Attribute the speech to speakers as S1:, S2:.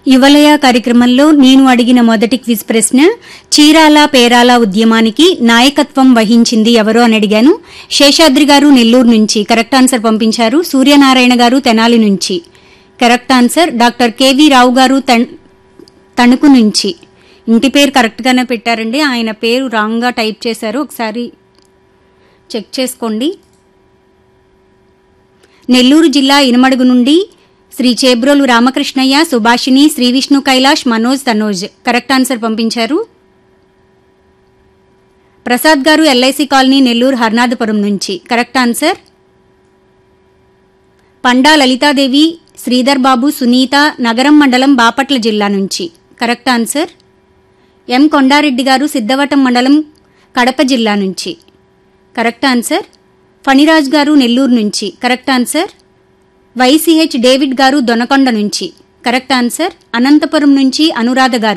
S1: యువలయ కార్యక్రమంలో నేను అడిగిన మొదటి క్విజ్ ప్రశ్న చీరాల పేరాల ఉద్యమానికి నాయకత్వం వహించింది ఎవరో అని అడిగాను శేషాద్రి గారు నెల్లూరు నుంచి కరెక్ట్ ఆన్సర్ పంపించారు సూర్యనారాయణ గారు తెనాలి నుంచి correct answer doctor K V Rao garu తణ్- తణుకు నుంచి ఇంటి పేరు కరెక్ట్గానే పెట్టారండి ఆయన పేరు రాంగ్గా టైప్ చేశారు ఒకసారి చెక్ చేసుకోండి నెల్లూరు జిల్లా ఇనమడుగు నుండి శ్రీ చేబ్రోలు రామకృష్ణయ్య సుభాషిణి శ్రీ విష్ణు కైలాష్ మనోజ్ తనోజ్ కరెక్ట్ ఆన్సర్ పంపించారు ప్రసాద్ గారు ఎల్ఐసి కాలనీ నెల్లూరు హర్నాథపురం నుంచి కరెక్ట్ ఆన్సర్ పండా లలితాదేవి శ్రీధర్ బాబు సునీత నగరం మండలం బాపట్ల జిల్లా నుంచి కరెక్ట్ ఆన్సర్ ఎం కొండారెడ్డి గారు సిద్ధవటం మండలం కడప జిల్లా నుంచి కరెక్ట్ ఆన్సర్ ఫణిరాజ్ గారు నెల్లూరు నుంచి కరెక్ట్ ఆన్సర్ వైసీహెచ్ డేవిడ్ గారు దొనకొండ నుంచి కరెక్ట్ ఆన్సర్ అనంతపురం నుంచి అనురాధ గారు